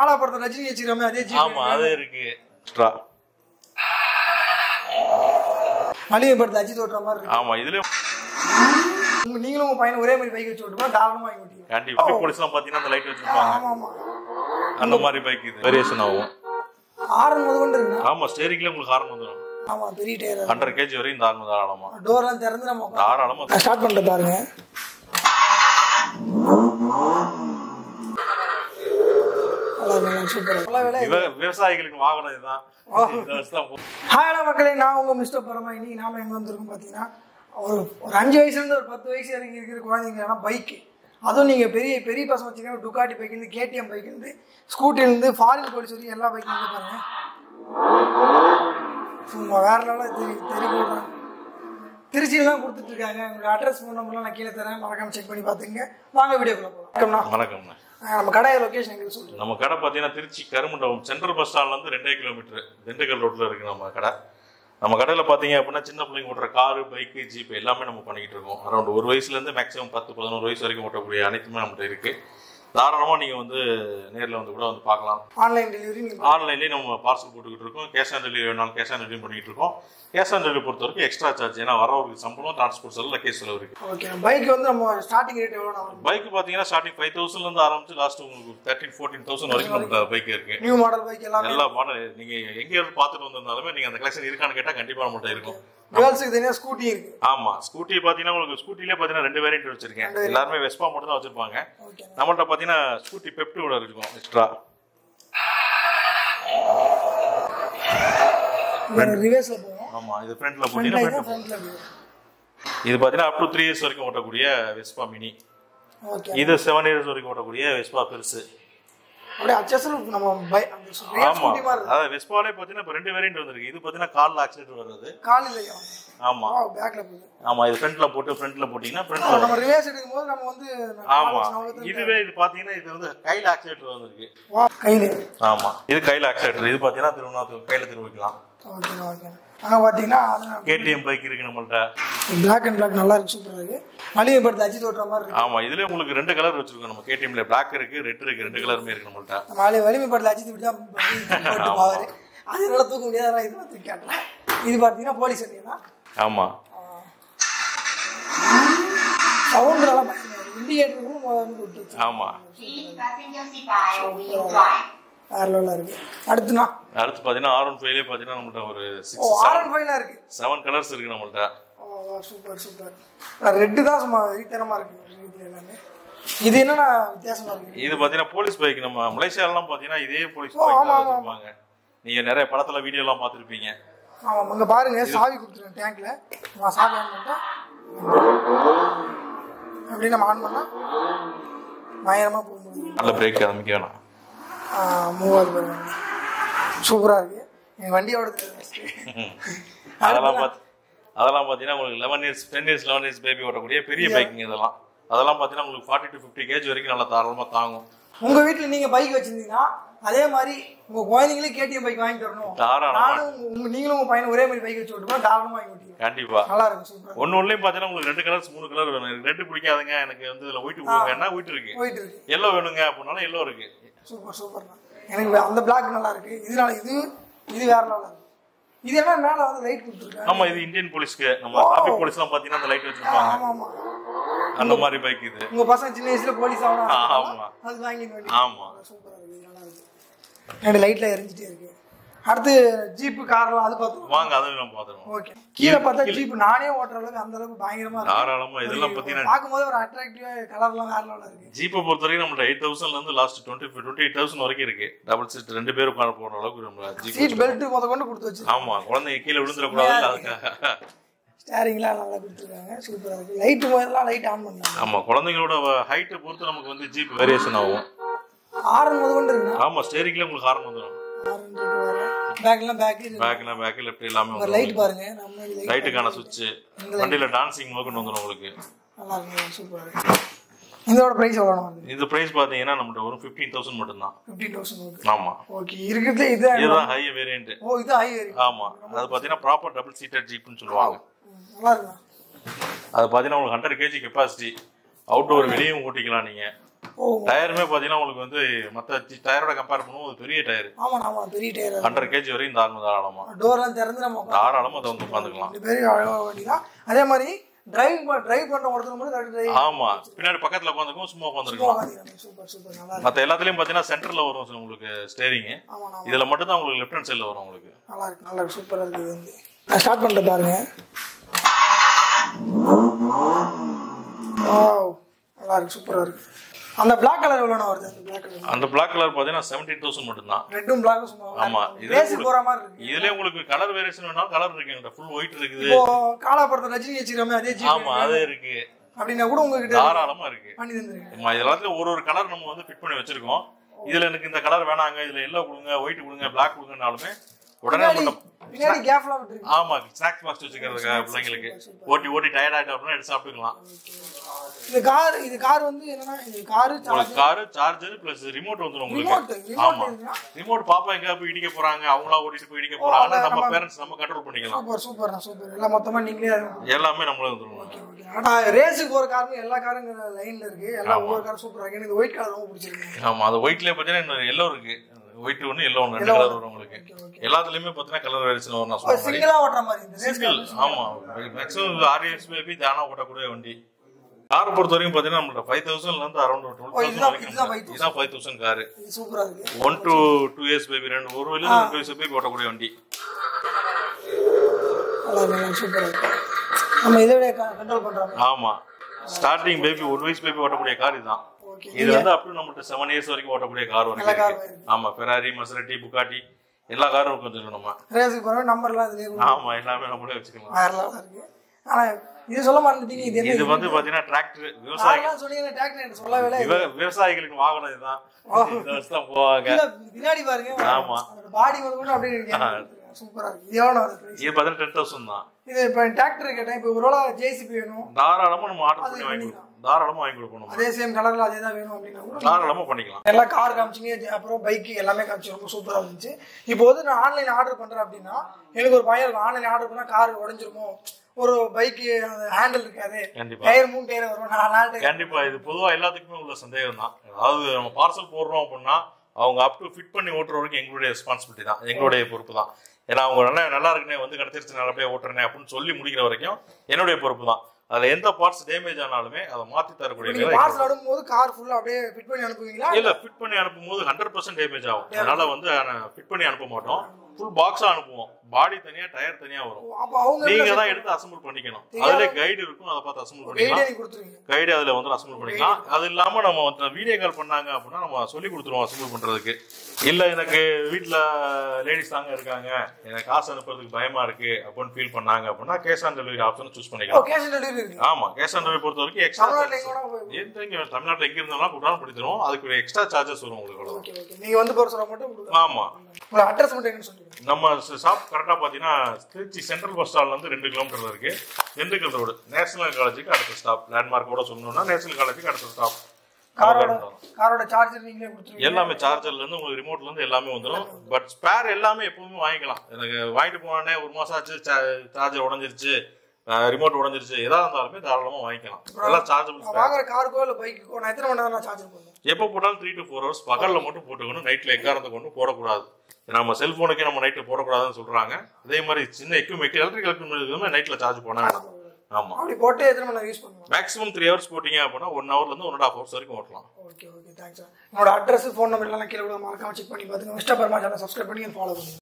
காலா படத்தை ரஜினி வச்சுக்கிறோமே அதே ஜீப் ஆமா அது இருக்கு எக்ஸ்ட்ரா மளிகை படத்தை அஜித் ஓட்டுற மாதிரி இருக்கு ஆமா இதுல உங்க- நீங்களும் உங்க பையன் ஒரே மாதிரி பைக் வச்சு ஓட்டுமா தாராளமா வாங்கி ஓட்டிங்க கண்டிப்பா போலீஸ் எல்லாம் பாத்தீங்கன்னா அந்த லைட் வச்சிருப்பாங்க ஆமா ஆமா அந்த மாதிரி பைக் இது வேரியேஷன் ஆகும் ஆரன் முத கொண்டு இருக்குண்ணா ஆமா ஸ்டேரிங்ல உங்களுக்கு ஹார்ன் வந்துடும் ஆமா பெரிய டயர் ஹண்ட்ரட் கேஜி வரையும் இந்த ஹார்ன் தாராளமா டோர்லாம் திறந்து நம்ம உட்காந்து- தாராளமா நான் ஸ்டார்ட் பண்ணிட்டு பாருங்க நல்லா இருக்கு, நல்லா சூப்பரா இருக்கு. நல்ல வேலை இவ- விவசாயிகளுக்கு வாகனம் இதுதான் இதை வச்சுதான் போ- ஹாய்டா மக்களே நான் உங்க மிஸ்டர் பரமா இன்னைக்கு நாம எங்க வந்திருக்கோம் பாத்தீங்கன்னா ஒரு ஒரு அஞ்சு வயசுல இருந்து ஒரு பத்து வயசு வரைக்கும் இருக்கிற குழந்தைங்கன்னா பைக் அதுவும் நீங்க பெரிய பெரிய பசங்க வச்சுக்கோங்க டுகாட்டி பைக் இருந்து கேடிஎம் பைக் இருந்து ஸ்கூட்டில இருந்து ஃபாரின் போலீஸ் வரைக்கும் எல்லா பைக்கும் வந்து பாருங்க சும்மா வேற லெவலில் தெரி தெரிவிக்கிறேன் திருச்சியில் தான் கொடுத்துட்டு இருக்காங்க உங்களோட அட்ரஸ் ஃபோன் நம்பர்லாம் நான் கீழே தரேன் மறக்காம செக் பண்ணி பார்த்துங்க வாங்க வீடியோக்குள்ள போகலாம் வணக்கம்ண்ணா வணக்கம்ண்ணா ஆஹ் நம்ம கடை லொகேஷன் எங்களுக்கு சொல்லுங்க நம்ம கடை பார்த்தீங்கன்னா திருச்சி கருமண்டபம் சென்ட்ரல் பஸ் ஸ்டாண்ட்ல இருந்து ரெண்டே கிலோமீட்டர் திண்டுக்கல் ரோட்ல இருக்கு நம்ம கடை நம்ம கடையில் பார்த்தீங்க அப்படின்னா சின்ன பிள்ளைங்க ஓட்டுற காரு பைக்கு ஜீப் எல்லாமே நம்ம பண்ணிக்கிட்டு இருக்கோம் அரௌண்ட் ஒரு வயசுலேருந்து மேக்ஸிமம் பத்து பதினோரு வயசு வரைக்கும் ஓட்டக்கூடிய அனைத்துமே நம்மகிட்ட இருக்கு தாராளமாக நீங்கள் வந்து நேரில் வந்து கூட வந்து பார்க்கலாம் ஆன்லைன் டெலிவரி நீங்கள் ஆன்லைன்லேயே நம்ம பார்சல் போட்டுக்கிட்டு இருக்கோம் கேஷ் ஆன் டெலிவரி வேணாலும் கேஷ் ஆன் டெலிவரி பண்ணிக்கிட்டு இருக்கோம் கேஷ் ஆன் டெலிவரி பொறுத்த வரைக்கும் எக்ஸ்ட்ரா சார்ஜ் ஏன்னா வரவங்களுக்கு சம்பளம் டிரான்ஸ்போர்ட் செலவு லக்கேஜ் செலவு இருக்கு ஓகே பைக் வந்து நம்ம ஸ்டார்டிங் ரேட் எவ்வளோ வரும் பைக் பார்த்தீங்கன்னா ஸ்டார்டிங் ஃபைவ் தௌசண்ட்லேருந்து ஆரம்பிச்சு லாஸ்ட் உங்களுக்கு தேர்ட்டின் ஃபோர்டீன் தௌசண்ட் வரைக்கும் நம்மகிட்ட பைக் இருக்கு நியூ மாடல் பைக் எல்லாமே எல்லா மாடல் நீங்க எங்க இருந்து பார்த்துட்டு வந்திருந்தாலுமே நீங்க அந்த கலெக்ஷன் இருக்கான்னு கேட்டா கண்டிப்பா நம்மகிட்ட இருக்கும் கேர்ள்ஸுக்கு தனியாக ஸ்கூட்டி இருக்கு ஆமா ஸ்கூட்டி பாத்தீங்கன்னா உங்களுக்கு ஸ்கூட்டிலே பாத்தீங்கன்னா ரெண்டு வேரியன்ட் வச்சிருக்கேன் எல்லாருமே வெஸ்பா மட்டும் தான் வச்சிருப்பாங்க ஓகே நம்மள்ட்ட பாத்தீங்கன்னா ஸ்கூட்டி பெப்டோட இருக்கும் எக்ஸ்ட்ரா ரிவேர்ஸில் போவோம் ஆமா இது ஃப்ரண்ட்ல ஃப்ரண்ட் போட்டீங்கன்னா லைன் front- ஃப்ரண்ட்ல இது பாத்தீங்கன்னா அப் டு த்ரீ இயர்ஸ் வரைக்கும் ஓட்டக்கூடிய வெஸ்பா மினி ஓகே இது செவன் இயர்ஸ் வரைக்கும் ஓட்டக்கூடிய வெஸ்பா பெருசு அப்படியே அச்சஸில் நம்ம பை அந்த ரியல் ஆமா ஸ்கூட்டி மாதிரி இருக்கு அதாவது வெஸ்பாலே பாத்தீங்கன்னா இப்ப ரெண்டு வேரியன்ட் வந்திருக்கு இது பாத்தீங்கன்னா கால்ல ஆக்சிடென்ட் வர்றது கால் இல்லையா ஆமா பேக்கில் போகுது ஆமா இது ஃப்ரண்ட்ல போட்டு ஃப்ரண்ட்ல போட்டீங்கன்னா ஃப்ரண்ட்ல நம்ம ரிவேர்ஸ் எடுக்கும் போது நம்ம வந்து ஆமா இதுவே இது பாத்தீங்கன்னா இது வந்து கையில ஆக்சிலேட்டர் வந்திருக்கு வா கையில் ஆமா இது கையில ஆக்சிலேட்டர் இது பாத்தீங்கன்னா திருவண்ணா கையில திருவிக்கலாம் ஓகே ஓகே அங்கே பார்த்தீங்கன்னா அது கேடிஎம் பைக் இருக்கு நம்மள்ட்ட பிளாக் அண்ட் பிளாக் நல்லா இருக்கு சூப்பராக இருக்கு மளிகை படத்தை அஜித் ஓட்டுற மாதிரி இருக்கு ஆமா இதுல உங்களுக்கு ரெண்டு கலர் வச்சிருக்கோம் நம்ம கேடிஎம்ல பிளாக் இருக்கு ரெட் இருக்கு ரெண்டு கலருமே இருக்கு நம்மள்ட்ட மாலை வலிமை படத்தில் அஜித் இப்படி தான் போட்டு போவார் அது என்னால் தூக்க முடியாது அதெல்லாம் இது தூக்கி காட்டலாம் இது பார்த்தீங்கன்னா போலீஸ் வண்டியா ஆமா சவுண்ட் நல்லா பயங்கரம் இண்டிகேட்டருக்கும் முதல்ல கொடுத்து வச்சு ஆமா Please fasten your seatbelt when you drive. வேற லெவலில் இருக்கு அடுத்துனா அடுத்து பாத்தீங்கன்னா ஆர் ஒன் ஃபைவ்லேயே பாத்தீங்கன்னா நம்மள்ட்ட ஒரு ஓ சிக்ஸ் ஆர் அண்ட் ஃபைவ்லாம் இருக்கு செவன் கலர்ஸ் இருக்கு நம்மள்ட்ட ஓ சூப்பர் சூப்பர் ரெட்டு தான் சும்மா வெறித்தனமாக இருக்கு இதுல எல்லாமே இது என்னன்னா வித்தியாசமா இருக்கு இது பாத்தீங்கன்னா போலீஸ் பைக் நம்ம மலேசியாலாம் பாத்தீங்கன்னா இதே போலீஸ் ஓ, பைக் ஆமா, ஆமா, வச்சிருப்பாங்க நீங்க நிறைய படத்துல வீடியோ எல்லாம் பாத்திருப்பீங்க ஆமாம் அங்கே பாருங்க சாவி கொடுத்துருக்கேன் டேங்க்ல நம்ம சாவி ஆன் பண்ணிட்டா அப்படி நம்ம ஆன் பண்ணா பயங்கரமாக போக முடியும் நல்ல பிரேக் ஆரம்பிக்க வேணாம் மூவாவது பாருங்க சூப்பராக இருக்கு என் வண்டியோட அதெல்லாம் பார்த்து அதெல்லாம் பார்த்தீங்கன்னா உங்களுக்கு eleven years ten years eleven years baby ஓட்டக்கூடிய பெரிய பைக்குங்க இதெல்லாம் அதெல்லாம் பார்த்தீங்கன்னா உங்களுக்கு ஃபார்ட்டி டு ஃபிஃப்டி கேஜ் வரைக்கும் நல்லா தாராளமாக தாங்கும் உங்க வீட்டில் நீங்க பைக் வச்சிருந்தீங்கன்னா அதே மாதிரி உங்க குழந்தைங்களே கேடிஎம் பைக் வாங்கி தரணும் தாராளமா. நானும் உங்க- உங்க நீங்களும் உங்க பையன் ஒரே மாதிரி பைக் வச்சு ஓட்டுமா தாராளமாக வாங்கி ஓட்டிங்க கண்டிப்பா நல்லா இருக்கும் சூப்பராக ஒன்னு ஒன்றுலையும் பார்த்தீங்கன்னா உங்களுக்கு ரெண்டு கலர்ஸ் மூணு கலர் வேணும் எனக்கு ரெட்டு பிடிக்காதுங்க எனக்கு வந்து இதில் ஒயிட் கொடுங்கன்னா ஒயிட் இருக்கு போயிட்டு இருக்கு எல்லோ வேணுங்க அப்படின்னாலும் எல்லோ இருக்கு சூப்பர் சூப்பர் எனக்கு அந்த பிளாக் நல்லா இருக்கு இதனால இது இது வேற லெவலில் இருக்கு இது என்ன மேலே வந்து லைட் கொடுத்துருக்காங்க ஆமா இது இந்தியன் போலீஸ்க்கு நம்ம டிராபிக் போலீஸ்லாம் பார்த்தீங்கன்னா அந்த லைட் வச்சிருப்பாங்க ஆமா ஆமா அந்த மாதிரி பைக் இது உங்க பசங்க சின்ன வயசுல போலீஸ் ஆகணும் ஆமா அது வாங்கி வேண்டி ஆமா சூப்பரா இருக்கு இது நல்லா இருக்கு ரெண்டு லைட்ல எரிஞ்சிட்டே இருக்கு அடுத்து ஜீப்பு கார்லாம் அது பார்த்து வாங்க அதை நம்ம பார்த்துருவோம் ஓகே கீழே பார்த்தா ஜீப் நானே ஓட்டுற அளவுக்கு அந்த அளவுக்கு பயங்கரமா இருக்கு தாராளமா இதெல்லாம் பார்த்தீங்கன்னா பார்க்கும்போது ஒரு அட்ராக்டிவா கலர்லாம் வேற லெவலில் இருக்கு ஜீப்பை பொறுத்த வரைக்கும் நம்மள்ட்ட எயிட் தௌசண்ட்ல இருந்து last twenty twenty eight thousand வரைக்கும் இருக்கு டபுள் சீட் ரெண்டு பேரும் உட்கார போற அளவுக்கு நம்ம ஜீப் சீட் பெல்ட் முத கொண்டு கொடுத்து வச்சு ஆமா குழந்தைங்க கீழே விழுந்துடக்கூடாது அதுக்காக ஸ்டேரிங்லாம் நல்லா கொடுத்துருக்காங்க சூப்பரா இருக்கு லைட் முதல்லாம் லைட் ஆன் பண்ணாங்க ஆமா குழந்தைங்களோட ஹைட்டை பொறுத்து நமக்கு வந்து ஜீப் வேரியேஷன் ஆகும் ஆரன் முத கொண்டு இருக்குண்ணா ஆமா ஸ்டேரிங்ல உங்களுக்கு ஹார்ன் வந்துடும் ஆரன் இருக்கு வேற பேக்லாம் பேக் பேக்னா பேக் லெஃப்ட் எல்லாமே ஒரு லைட் பாருங்க நம்ம லைட் லைட்டுக்கான சுவிட்ச் வண்டியில டான்சிங் மோக்கன் வந்துடும் உங்களுக்கு நல்லா இருக்கு சூப்பரா இருக்கு இதோட பிரைஸ் எவ்வளோ வந்து இந்த பிரைஸ் பாத்தீங்கன்னா நம்மகிட்ட ஒரு ஃபிஃப்டீன் தௌசண்ட் மட்டும்தான் ஃபிஃப்டீன் தௌசண்ட் ஆமா ஓகே இருக்கிறதுல இது இதுதான் ஹை வேரியன்ட் ஓ இது ஹை வேரி ஆமா அது பாத்தீங்கன்னா ப்ராப்பர் டபுள் சீட்டர் ஜீப்னு சொல்லுவாங்க நல்லா இருக்குண்ணா அது பாத்தீங்கன்னா உங்களுக்கு ஹண்ட்ரட் கேஜி கெப்பாசிட்டி அவுட்டோர் வெளியும் ஓட்டிக்கலாம் நீங்க ஓ டயருமே பார்த்தீங்கன்னா உங்களுக்கு வந்து மற்ற டயரோட கம்பேர் பண்ணும்போது பெரிய டயர் ஆமாம் ஆமாம் பெரிய டயர் ஹண்ட்ரட் கேஜி வரையும் தாராளம் தாராளமா டோர்லாம் திறந்து நம்ம உட்காந்து தாராளமா அதை வந்து உட்காந்துக்கலாம் ரெண்டு பேரும் அழகாக வண்டி தான் அதே மாதிரி டிரைவிங் டிரைவ் பண்ணுற ஒருத்தர் மட்டும் கரெக்ட் டிரைவ் ஆமா பின்னாடி பக்கத்துல உட்காந்துக்கும் சும்மா உட்காந்துருக்கலாம் உட்காந்துக்கிறேன் சூப்பர் சூப்பர் நல்லா இருக்கு மற்ற எல்லாத்துலயும் பார்த்தீங்கன்னா சென்டர்ல வரும் sir உங்களுக்கு ஸ்டேரிங் ஆமாம் ஆமாம் இதுல மட்டும் தான் உங்களுக்கு லெஃப்ட் ஹேண்ட் சைடில் வரும் உங்களுக்கு நல்லா இருக்கு நல்லா இருக்கு சூப்பராக இருக்குது இது வந்து நான் ஸ்டார்ட் பண்ணிட்டு பாருங்க வாவ் நல்லா இருக்கு சூப்பராக இருக்கு அந்த Black கலர் எவ்வளோண்ணா வருது அந்த Black கலர் அந்த பிளாக் கலர் பார்த்தீங்கன்னா செவன்டீன் தௌசண்ட் மட்டும்தான் ரெட்டும் பிளாக்கும் சும்மா ஆமா, இது ரேஸுக்கு உங்களுக்கு- போகிற மாதிரி இருக்கு இதுல உங்களுக்கு கலர் வேரியேஷன் வேணாலும் கலர் இருக்கு எங்கிட்ட ஃபுல் ஒயிட் இருக்குது இப்போ காலாபுரத்தை ரஜினி வச்சுக்கிறோமே அதே ஜி ஆமா அது இருக்கு அப்படின்னா கூட உங்ககிட்ட தாராளமா இருக்கு பண்ணி தந்துருங்க ஆமா இது எல்லாத்துலயும் ஒரு ஒரு கலர் நம்ம வந்து ஃபிட் பண்ணி வச்சிருக்கோம் இதுல எனக்கு இந்த கலர் வேணாங்க இதுல எல்லோ கொடுங்க ஒயிட் கொடுங்க பிளாக் கொடுங்கனாலுமே உடனே பின்னாடி நம்ம பின்னாடி கேப்லாம் விட்டுருக்கு ஆமா ஸ்நாக்ஸ் பாக்ஸ் வச்சுக்கிறதுக்கு பிள்ளைங்களுக்கு ஓட்டி ஓட்டி டயர்ட் ஆயிட்டா அப்படின்னா எடுத்து சாப்பிட்டுக்கலாம் இது கார் இது கார் வந்து என்னன்னா இது காரு உங்களுக்கு காரு சார்ஜர் பிளஸ் ரிமோட் வந்துடும் ரிமோட் உங்களுக்கு ரிமோட் ஆமா இருக்குன்னா ரிமோட் பாப்பா எங்க போய் இடிக்க போறாங்க அவங்களா ஓட்டிட்டு போய் இடிக்க போறாங்க அதான் நம்ம நம்ம- பேரண்ட்ஸ் நம்ம கண்ட்ரோல் பண்ணிக்கலாம் சூப்பர் சூப்பர் சூப்பர் எல்லாம் மொத்தமா நீங்களே எல்லாமே நம்மளே வந்துடும் ஓகே ஆனா ரேஸுக்கு ஒரு காரும் எல்லா காரும் லைன்ல இருக்கு எல்லாம் ஒவ்வொரு காரும் சூப்பரா இருக்கு எனக்கு ஒயிட் கலர் ரொம்ப பிடிச்சிருக்கு ஆமா அது ஒயிட்லயே பாத்தீங்கன்னா இன்னொரு எல்லோ இருக்கு ஒயிட் ஒன்று எல்லோ ஒன்று ரெண்டு கலர் வரும் உங்களுக்கு எல்லாத்துலயுமே பாத்தீங்கன்னா கலர் வேரியேஷன் வரும் நான் சொன்ன மாதிரி சிங்கிளா ஓட்டுற மாதிரி இந்த ரேஸ் சிங்கிள் ஆமா மேக்ஸிமம் ஆர்எஸ் பேபி தானா ஓட்டக்கூடிய வண்டி கார் பொறுத்த வரைக்கும் பாத்தீங்கன்னா நம்மளோட ஃபைவ் தௌசண்ட்ல இருந்து அரௌண்ட் டுவெல் ஓ, இதுதான் தௌசண்ட் இதுதான் வரைக்கும் 5,000. இதான் ஃபைவ் தௌசண்ட் காரு இது சூப்பரா இருக்கு one to two years baby ரெண்டு ஒரு வயசுல ரெண்டு வயசு பேபி ஓட்டக்கூடிய வண்டி நல்லா இருக்கு நல்லா சூப்பரா இருக்கு நம்ம இதை விட கண்ட்ரோல் பண்றோம் ஆமா ஸ்டார்டிங் பேபி ஒரு வயசு பேபி ஓட்டக்கூடிய கார் இதுதான் ஓகே இது வந்து அப் டு நம்மகிட்ட செவன் இயர்ஸ் வரைக்கும் ஓட்டக்கூடிய கார் எல்லா வரைக்கும் காரும் இருக்கு. ஆமா ஃபெராரி மசரட்டி புகாட்டி எல்லா காரும் இருக்கும் இதுல நம்ம ரேஸுக்கு போறோம் நம்பர்லாம் இதுலயே ஆமா எல்லாமே நம்மளே வச்சுக்கலாம் வேறலாம் இருக்கு ஆனா இது சொல்ல மறந்துட்டீங்க இது என்ன இது வந்து பாத்தீங்கன்னா டிராக்டர் விவசாய கார்லாம் சொன்னீங்க டிராக்டர் எனக்கு சொல்லவே இல்லை விவ- விவசாயிகளுக்கு வாகனம் இதுதான் இந்த வருஷம் தான் போவாங்க இல்ல, பின்னாடி பாருங்க ஆமா. பாடி வந்து கூட அப்படியே இருக்கு சூப்பரா இருக்கு இது எவ்வளோ வருது price? இது பாத்தீங்கன்னா டென் தௌசண்ட் தான் இது இப்போ டிராக்டர் கேட்டேன் இப்போ ஒரு வேளை ஜேசிபி வேணும் தாராளமா நம்ம ஆர்டர் பண்ணி வாங்கி கொடுப்போம் தாராளமா வாங்கி கொடுப்போம் நம்ம அதே சேம் கலர்ல அதே தான் வேணும் அப்படின்னா கூட தாராளமா பண்ணிக்கலாம் எல்லாம் கார் காமிச்சிங்க அப்புறம் பைக் எல்லாமே காமிச்சு ரொம்ப சூப்பரா இருந்துச்சு இப்போ வந்து நான் ஆன்லைன் ஆர்டர் பண்றேன் அப்படின்னா எனக்கு ஒரு பயம் இருக்கும் ஆன்லைன் ஆர்டர் பண்ணா கார் உடஞ்சிருமோ ஒரு பைக்கு அந்த ஹேண்டில் இருக்காது கண்டிப்பா டயர் மூணு டயர் வரும் நாலு நாள் டயர் கண்டிப்பா இது பொதுவா எல்லாத்துக்குமே உள்ள சந்தேகம் தான் அதாவது நம்ம பார்சல் போடுறோம் அப்படின்னா அவங்க அப் டு ஃபிட் பண்ணி ஓட்டுற வரைக்கும் எங்களுடைய ரெஸ்பான்சிபிலிட்டி தான் எங்களுடைய பொறுப்பு தான் ஏன்னா அவங்க நல்லா நல்லா இருக்குனே வந்து கிடைச்சிருச்சு நல்லபடியா ஓட்டுறேனே அப்படின்னு சொல்லி முடிக்கிற வரைக்கும் என்னுடைய பொறுப்பு தான் அதுல எந்த பார்ட்ஸ் டேமேஜ் ஆனாலுமே அதை மாத்தி தரக்கூடிய நீங்க வேலை பார்சல் அனுப்பும்போது கார் ஃபுல்லா அப்படியே ஃபிட் பண்ணி அனுப்புவீங்களா இல்ல ஃபிட் பண்ணி அனுப்பும் போது ஹண்ட்ரட் பர்சன்ட் டேமேஜ் ஆகும் அதனால வந்து ஃபிட் பண்ணி அனுப்ப மாட்டோம் ஃபுல் பாக்ஸா அனுப்புவோம் பாடி தனியா டயர் தனியா வரும் அப்போ அவங்க நீங்க தான் எடுத்து அசம்பிள் பண்ணிக்கணும் அதுல கைடு இருக்கும் அதை பார்த்து அசம்பிள் பண்ணிக்கலாம் கைடே கொடுத்துருவீங்க கைடு அதுல வந்து அசம்பிள் பண்ணிக்கலாம் அது இல்லாம நம்ம வந்து வீடியோ கால் பண்ணாங்க அப்படின்னா நம்ம சொல்லி கொடுத்துருவோம் அசம்பிள் பண்றதுக்கு இல்ல எனக்கு வீட்ல லேடிஸ் தாங்க இருக்காங்க எனக்கு காசு அனுப்புறதுக்கு பயமா இருக்கு அப்படின்னு ஃபீல் பண்ணாங்க அப்படின்னா cash on delivery option choose பண்ணிக்கலாம் கேஷ் டெலிவரி இருக்கு ஆமா கேஷ் ஆன் டெலிவரி பொறுத்த வரைக்கும் எக்ஸ்ட்ரா தமிழ்நாட்டுல எங்க வேணா போய் எந்த இங்க தமிழ்நாட்டுல எங்க இருந்தாலும் கூட்டாலும் பண்ணி தருவோம் அதுக்கு ஒரு எக்ஸ்ட்ரா சார்ஜஸ் வரும் உங்களுக்கு அவ்வளவுதான். ஓகே ஓகே நீங்க வந்து போற சொல்ல மட்டும் உங்களுக்கு ஆமா உங்களோட அட்ரஸ் மட்டும் என்ன சொல்லுங்க நம்ம ஷாப் கரெக்டா பாத்தீங்கன்னா திருச்சி சென்ட்ரல் பஸ் ஸ்டாண்ட்ல இருந்து ரெண்டு கிலோமீட்டர்ல இருக்கு திண்டுக்கல் ரோடு நேஷனல் காலேஜுக்கு அடுத்த ஸ்டாப் லேண்ட்மார்க் கூட சொல்லணும்னா நேஷனல் காலேஜுக்கு அடுத்த ஸ்டாப் காரோட காரோட சார்ஜர் நீங்களே கொடுத்துருவீங்க எல்லாமே சார்ஜர்ல இருந்து உங்களுக்கு ரிமோட்ல இருந்து எல்லாமே வந்துடும் பட் ஸ்பேர் எல்லாமே எப்பவுமே வாங்கிக்கலாம் எனக்கு வாங்கிட்டு போனே ஒரு மாசம் ஆச்சு சார்ஜர் உடஞ்சிருச்சு ரிமோட் உடஞ்சிருச்சு எதா இருந்தாலுமே தாராளமா வாங்கிக்கலாம் எல்லாம் சார்ஜபிள் நான் வாங்குற காருக்கோ இல்ல பைக்குக்கோ நான் எத்தனை மணி நேரம் நான் சார்ஜர் பண்ணுவேன் எப்போ போட்டாலும் த்ரீ டு ஃபோர் ஹவர்ஸ் பகல்ல மட்டும் போட்டுக்கணும் நைட்ல எக்காரத்தை கொண்டு போடக்கூடாது ஏன்னா நம்ம செல்போனுக்கே நம்ம நைட்ல போடக்கூடாதுன்னு சொல்றாங்க அதே மாதிரி சின்ன எக்யூமெண்ட் எலக்ட்ரிக் எலக்ட்ரிக் நைட்ல சார்ஜ் பண்ண வேணாம் ஆமா அப்படி போட்டு எத்தனை மணி நேரம் யூஸ் பண்ணுவேன் மேக்ஸிமம் த்ரீ ஹவர்ஸ் போட்டீங்க அப்படின்னா ஒன் ஹவர்ல இருந்து ஒன் அண்ட் ஹாஃப் ஹவர்ஸ் வரைக்கும் ஓட்டலாம் ஓகே ஓகே தேங்க்ஸ் என்னோட அட்ரஸ் ஃபோன் நம்பர் எல்லாம் கீழே கூட மறக்காம செக் பண்ணி பார்த்துங்க மிஸ்டர் பர்மா சேனல் சப்ஸ்கிரைப் பண்ணி ஃபாலோ பண்ணுங்க